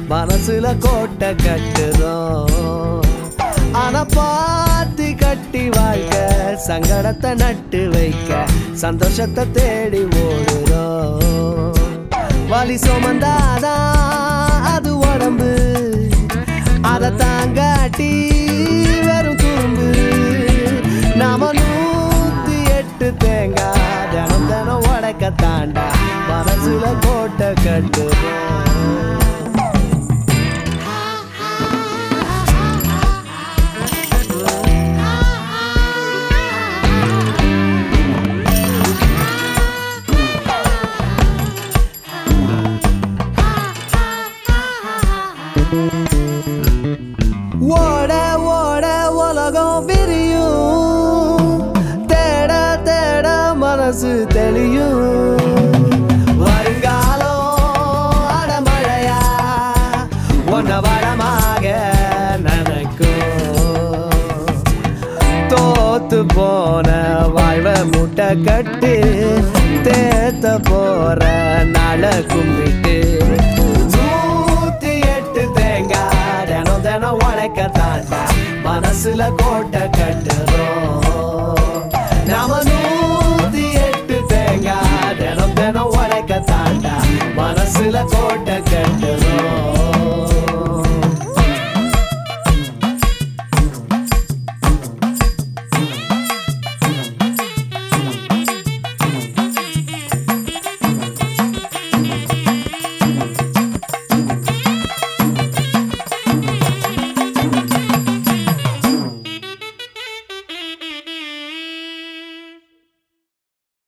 மனசுல கோட்டை கட்டுறோம் ஆனா பாத்தி கட்டி வாழ்க்க சங்கடத்தை நட்டு வைக்க சந்தோஷத்தை தேடி ஓடுறோம் வலி சுமந்தாதான் அது உடம்பு அதை தாங்காட்டி வெறும் துரும்பு நாம நூத்தி எட்டு தேங்காய் தினம் தினம் உடைக்க தாண்டா மனசுல கோட்டை கட்டுறோம் ஓட ஓட உலகம் விரியும் தேட தேட மனசு தெளியும் வருங்காலம் அடமழையா ஒன்ன வரமாக நினைக்கும் தோத்து போன வாழ்வ முட்டை கட்டு தேத்த போற நாள கும்பிட்டு நூத்தி எட்டு தேங்காய் தினம் தினம் உழைக்க தாண்டா மனசுல கோட்டை கட்டுறோம்